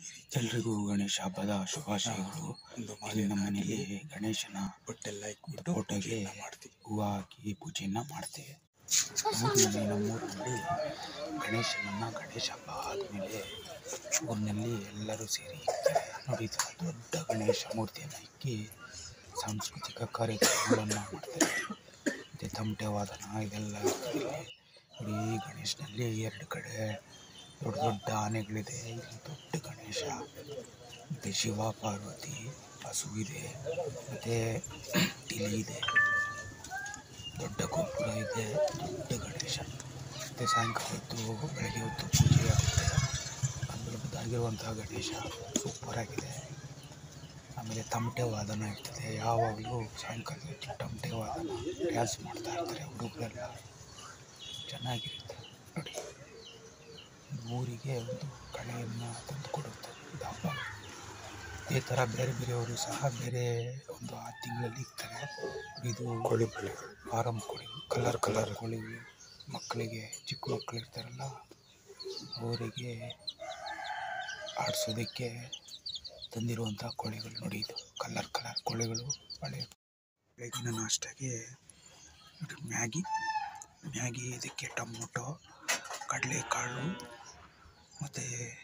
ಎಲ್ರಿಗೂ ಗಣೇಶ ಹಬ್ಬದ ಶುಭಾಶಯಗಳು ಒಂದು ಇಲ್ಲಿ ನಮ್ಮ ಮನೆಯಲ್ಲಿ ಗಣೇಶನ ಬಟ್ಟೆಲ್ಲ ಇಟ್ಬಿಟ್ಟು ಫೋಟೋಗೆ ಮಾಡ್ತೀವಿ ಹೂವು ಹಾಕಿ ಪೂಜೆಯನ್ನು ಮಾಡ್ತೇವೆ ಊರಿನಲ್ಲಿ ನಮ್ಮೂರಿನಲ್ಲಿ ಗಣೇಶನನ್ನ ಗಣೇಶ ಹಬ್ಬ ಆದಮೇಲೆ ಊರಿನಲ್ಲಿ ಎಲ್ಲರೂ ಸೇರಿ ಇರ್ತಾರೆ ನೋಡಿ ಈ ಥರ ದೊಡ್ಡ ಗಣೇಶ ಮೂರ್ತಿಯನ್ನು ಇಕ್ಕಿ ಸಾಂಸ್ಕೃತಿಕ ಕಾರ್ಯಕ್ರಮಗಳನ್ನು ಮಾಡ್ತಾರೆ ಮತ್ತು ತಮಟೆ ವಾದನ ಇದೆಲ್ಲ ಇರ್ತದೆ ನೋಡಿ ಈ ಗಣೇಶನಲ್ಲಿ ಎರಡು ಕಡೆ ದೊಡ್ಡ ದೊಡ್ಡ ಆನೆಗಳಿದೆ ಇಲ್ಲಿ ದೊಡ್ಡ ಗಣೇಶ ಮತ್ತು ಶಿವ ಪಾರ್ವತಿ ಹಸು ಇದೆ ಮತ್ತು ಇಲಿ ಇದೆ ದೊಡ್ಡ ಗೋಪುರ ಇದೆ ದೊಡ್ಡ ಗಣೇಶ ಮತ್ತು ಸಾಯಂಕಾಲ ಹೊತ್ತು ಬೆಳಗ್ಗೆ ಹೊತ್ತು ಪೂಜೆ ಆಗುತ್ತೆ ಅದ್ಭುತವಾಗಿರುವಂತಹ ಗಣೇಶ ಸೂಪರ್ ಆಗಿದೆ ಆಮೇಲೆ ತಮಟೆ ವಾದನ ಇರ್ತದೆ ಯಾವಾಗಲೂ ಸಾಯಂಕಾಲ ಹೊತ್ತು ತಮಟೆ ವಾದನ ಡ್ಯಾನ್ಸ್ ಮಾಡ್ತಾ ಇರ್ತಾರೆ ಹುಡುಗರೆಲ್ಲ ಚೆನ್ನಾಗಿರುತ್ತೆ ನೋಡಿ ಊರಿಗೆ ಒಂದು ಕಳೆಯನ್ನು ತಂದು ಕೊಡುತ್ತೆ ಇದು ಹಬ್ಬ ಇದೇ ಥರ ಬೇರೆ ಬೇರೆಯವರು ಸಹ ಬೇರೆ ಒಂದು ಆ ತಿಂಗಳಲ್ಲಿ ಇರ್ತಾರೆ ಇದು ಕೋಳಿ ಬಳೆಗಳು ಫಾರಂ ಕೋಳಿ ಕಲರ್ ಕಲರ್ ಕೋಳಿಗಳು ಮಕ್ಕಳಿಗೆ ಚಿಕ್ಕ ಮಕ್ಕಳು ಇರ್ತಾರಲ್ಲ ಅವರಿಗೆ ಆಡಿಸೋದಕ್ಕೆ ತಂದಿರುವಂಥ ಕೋಳಿಗಳು ನೋಡಿ ಇದು ಕಲರ್ ಕಲರ್ ಕೋಳಿಗಳು ಹಳೆ ಬೆಳಗಿನ ನಾಷ್ಟಾಗೆ ನೋಡಿ ಮ್ಯಾಗಿ ಮ್ಯಾಗಿ ಇದಕ್ಕೆ ಟೊಮೊಟೊ ಕಡಲೆಕಾಳು ಮತ್ತು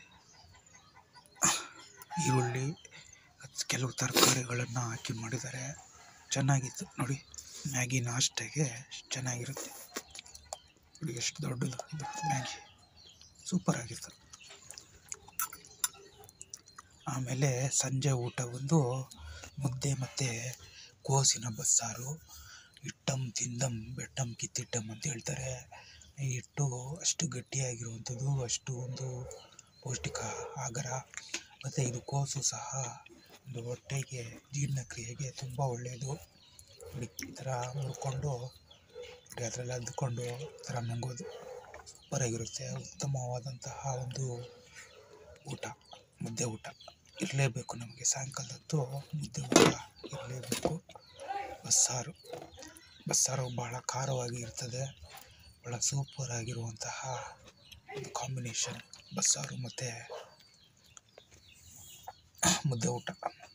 ಈರುಳ್ಳಿ ಅದ್ ಕೆಲವು ತರಕಾರಿಗಳನ್ನು ಹಾಕಿ ಮಾಡಿದ್ದಾರೆ ಚೆನ್ನಾಗಿತ್ತು ನೋಡಿ ಮ್ಯಾಗಿ ನಾಷ್ಟಾಗೆ ಚೆನ್ನಾಗಿರುತ್ತೆ ನೋಡಿ ಎಷ್ಟು ದೊಡ್ಡದು ಇದು ಮ್ಯಾಗಿ ಸೂಪರ್ ಆಗಿತ್ತು ಆಮೇಲೆ ಸಂಜೆ ಊಟ ಒಂದು ಮುದ್ದೆ ಮತ್ತು ಕೋಸಿನ ಬಸ್ಸಾರು ಇಟ್ಟಂ ತಿಂದಂ ಬೆಟ್ಟಂ ಕಿತ್ತಿಟ್ಟಂ ಅಂತ ಹೇಳ್ತಾರೆ ಈ ಹಿಟ್ಟು ಅಷ್ಟು ಗಟ್ಟಿಯಾಗಿರುವಂಥದ್ದು ಅಷ್ಟು ಒಂದು ಪೌಷ್ಟಿಕ ಆಗರ ಮತ್ತು ಇದು ಕೋಸು ಸಹ ಒಂದು ಹೊಟ್ಟೆಗೆ ಜೀರ್ಣಕ್ರಿಯೆಗೆ ತುಂಬ ಒಳ್ಳೆಯದು ನೋಡಿ ಈ ಥರ ಮುರ್ಕೊಂಡು ನೋಡಿ ಅದರಲ್ಲಿ ಅದ್ಕೊಂಡು ಈ ಥರ ನುಂಗೋದು ಸೂಪರಾಗಿರುತ್ತೆ ಉತ್ತಮವಾದಂತಹ ಒಂದು ಊಟ ಮುದ್ದೆ ಊಟ ಇರಲೇಬೇಕು ನಮಗೆ ಸಾಯಂಕಾಲದ ಹೊತ್ತು ಮುದ್ದೆ ಊಟ ಇರಲೇಬೇಕು ಬಸ್ಸಾರು ಬಸ್ಸಾರು ಭಾಳ ಖಾರವಾಗಿ ಇರ್ತದೆ ಭಾಳ ಸೂಪರ್ ಆಗಿರುವಂತಹ ಒಂದು ಕಾಂಬಿನೇಷನ್ ಬಸ್ಸಾರು ಮತ್ತು ಮುದ್ದೆ ಊಟ